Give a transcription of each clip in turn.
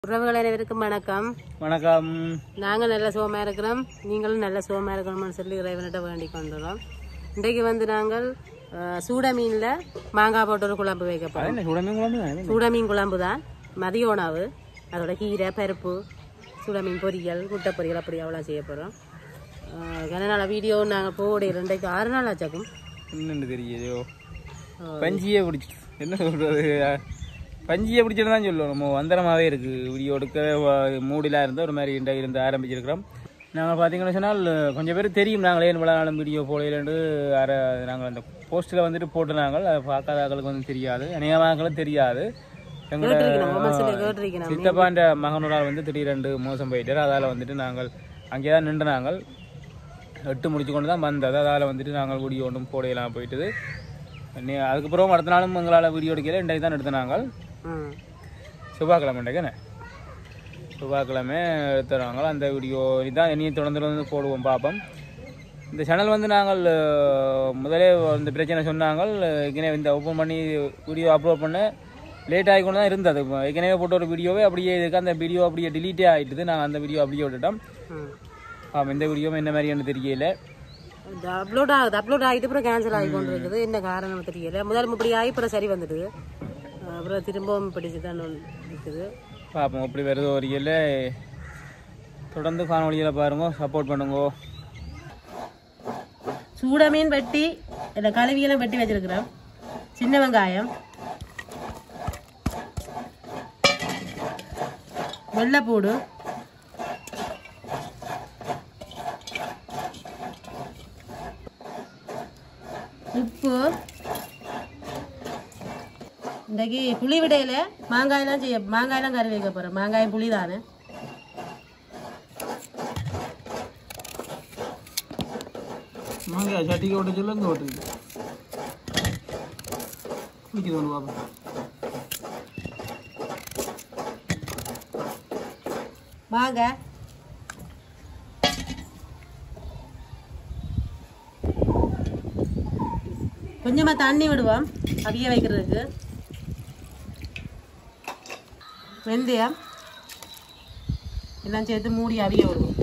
உறவுகள் அனைவருக்கும் வணக்கம் வணக்கம் நாங்கள் நல்ல சுகமா இருக்கிறோம் நீங்களும் நல்ல சுகமா இருக்கணும்னு சொல்லி இறைவனிட்ட வேண்டிக் கொண்டுறோம் இன்றைக்கு வந்து நாங்கள் அஹ், சூட மீன்ல மாங்காய் போட்டு ஒரு குழம்பு வைக்க போறோம் என்ன சுடமே குழம்பு சூட மீன் குழம்பு தான் மதிய உணவு அதோட கீரை பருப்பு சூட மீன் பொரியல் முட்டை பொரியல் அப்படி அவ்வளோ செய்ய போகிறோம் கன வீடியோ நாங்கள் போடைய ரெண்டைக்கு ஆறு நாள் ஆச்சாக்கும் என்னன்னு தெரியுதோ பஞ்சியே பிடிச்சி என்ன சொல்றது பஞ்சியை பிடிச்சிட்டு தான் சொல்லுவோம் நம்ம வந்தரமாகவே இருக்கு வீடியோ எடுக்க வ- மூடிலாம் இருந்து ஒரு மாதிரி இண்ட இருந்து ஆரம்பிச்சிருக்கிறோம் நாங்கள் பார்த்தீங்கன்னு சொன்னால் கொஞ்சம் பேர் தெரியும் நாங்களே இவ்வளோ நாளும் வீடியோ போடலன்னு அரை நாங்கள் அந்த போஸ்ட்டில் வந்துட்டு போட்டுனாங்க அதை பார்க்காத ஆட்களுக்கு வந்து தெரியாது அநேகமாக்களும் தெரியாது எங்களோட கேட்டிருக்கணும் உமா சொல்லி கேட்டிருக்கணும் சித்தப்பாண்ட மகனோடால் வந்து திடீரெண்டு மோசம் போயிட்டார் அதால் வந்துட்டு நாங்கள் அங்கே தான் நின்று நாங்கள் எட்டு முடிச்சு கொண்டு தான் வந்தது அதால் வந்துட்டு நாங்கள் வீடியோ ஒன்றும் போடையெல்லாம் போயிட்டுது நீ அதுக்கப்புறம் அடுத்த நாளும் எங்களால் வீடியோ எடுக்கல இன்றைக்கு தான் எடுத்த நாங்கள் ம் செவ்வாய்க்கிழமை இன்றைக்குன்னு செவ்வாய்க்கிழமை எடுத்துறாங்க அந்த வீடியோ இதுதான் இனியும் தொடர்ந்து தொடர்ந்து போடுவோம் பார்ப்போம் இந்த சேனல் வந்து நாங்கள் அஹ், முதலே இந்த பிரச்சனை சொன்னாங்க ஏற்கனவே இந்த ஓப்பன் பண்ணி வீடியோ அப்லோட் பண்ண லேட் ஆகி கொண்டு தான் இருந்தது இப்ப ஏற்கனவே போட்ட ஒரு வீடியோவே அப்படியே இருக்கு அந்த வீடியோ அப்படியே டிலீட்டே ஆகிட்டுது நாங்கள் அந்த வீடியோ அப்படியே விட்டுட்டோம் ம் ஆமாம் இந்த வீடியோவும் என்ன மாதிரியான தெரியல இந்த அப்லோட் ஆகுது அப்லோட் ஆகிட்டு அப்புறம் கேன்சல் ஆகி கொண்டு இருக்குது என்ன காரணம் தெரியல முதல்ல இப்படி ஆகி அப்புறம் சரி வந்துடுது அப்புறம் திரும்பவும் பிடிச்சு தான் இருக்குது பார்ப்போம் எப்படி வருதோ ஒரு இல்லை தொடர்ந்து காணொலியில் பாருங்க சப்போர்ட் பண்ணுங்க சூட மீன் வெட்டி இந்த கழுவியெல்லாம் வெட்டி வச்சிருக்கிறோம் சின்ன வெங்காயம் வெள்ளைப்பூடு உப்பு இன்றைக்கு புளி விடையில மாங்காயெல்லாம் செய்ய மாங்காயெல்லாம் கறி வைக்க போகிறேன் மாங்காயம் புளி தானே மாங்காய் சட்டிக்கு ஓட்ட சொல்ல இங்கே ஓட்டுது குளிக்குது ஒன்று பார்ப்போம் வாங்க கொஞ்சமா தண்ணி விடுவோம் அவிய வைக்கிறதுக்கு வெந்தயம் எல்லாம் சேர்த்து மூடி அவிய விடுவோம்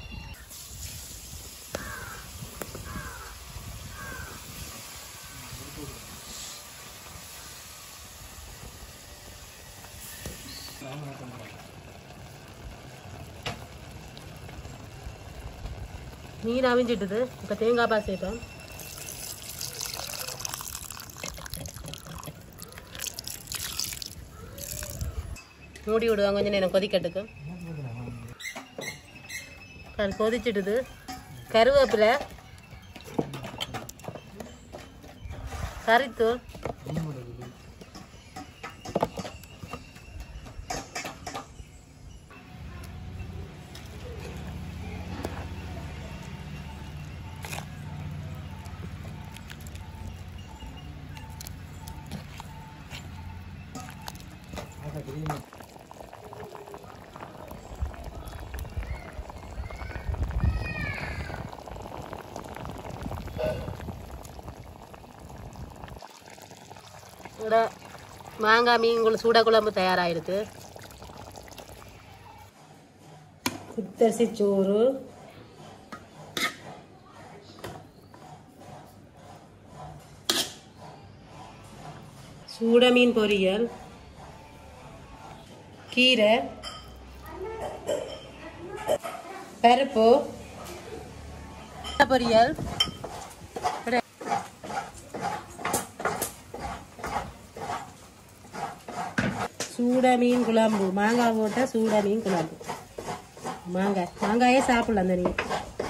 மீன் அவிஞ்சிட்டுது இப்போ தேங்காய் பால் சேர்ப்போம் மூடி விடுவாங்க கொஞ்சம் நேரம் கொதிக்கட்டுக்கு அது கொதிச்சிட்டுது கருவேப்பிலை கறித்தூள் இதோட மாங்காய் மீன் குழம்பு சூட குழம்பு தயாராகிருக்கு குத்தரிசி சோறு சூட மீன் பொரியல் கீரை பருப்பு பொரியல் சூட மீன் குழம்பு மாங்காய் போட்ட சூட மீன் குழம்பு மாங்காய் மாங்காயே சாப்பிடலாம் அந்த நீ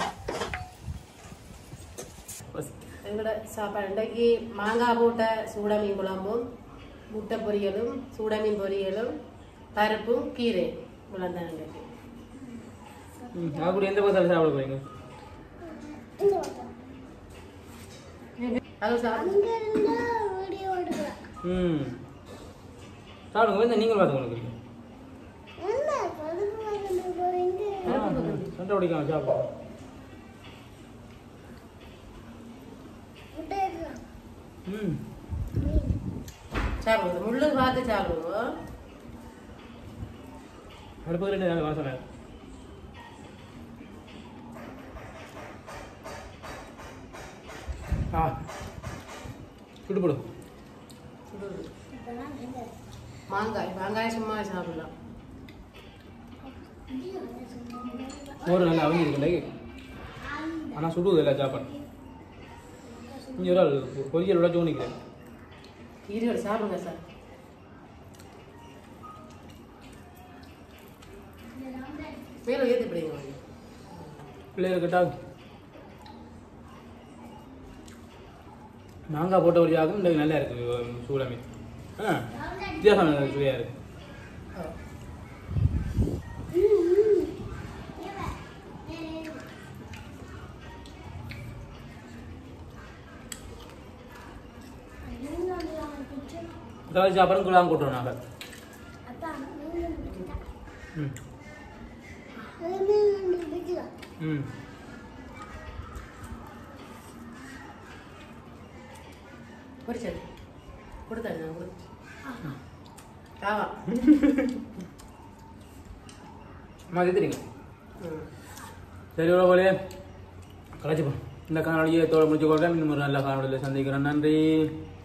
எங்களோட சாப்பாடு இன்றைக்கு மாங்காய் போட்ட சூட மீன் குழம்பும் முட்டை பொரியலும் சூட மீன் பொரியலும் பருப்பும் கீரை இவ்வளோதான் இன்றைக்கு அப்படி எந்த பக்கத்தில் சாப்பிட போறீங்க அது சாப்பிடு ம் சாப்பிடுங்க வந்து நீங்கள் பார்த்துக்கணும் சண்டை பிடிக்காம சாப்பிடுங்க ம் சாப்பிடுங்க முள்ளு பார்த்து சாப்பிடுவோம் அடுப்பு ரெண்டு நாள் வாசனை ஆ சுட்டு போடு சுடுது. மாங்காய் மாங்காய் சும்மா சாப்பிடலாம் சோறு நல்லா அவிஞ்சிருக்குல்ல ஆனால் சுடுவது இல்லை சாப்பாடு இங்கே ஒரு ஆள் பொரியல் விட ஜோனிக்கிறேன் கீரையோட சாப்பிடுங்க சார் மேலே ஏற்றி பிடிங்க பிள்ளைகள் கேட்டா மாங்காய் போட்ட வழியாகவும் இந்த நல்லா இருக்கு சூடாமி ஆ வித்தியாசம் சுவையாக இருக்கு தக்காளி சாப்பாடும் குழாம் கொட்டுறோம் நாங்கள் ம் ம் பொரிச்சது கொடுத்தாரு நான் கொடுத்து ஆவா அம்மா தெரியுங்க ம் சரி போலே கலாச்சிப்போம் இந்த காணொலியை தோட முடிச்சு கொள்கிறேன் இன்னும் ஒரு நல்ல காணொலியில் சந்திக்கிறேன் நன்றி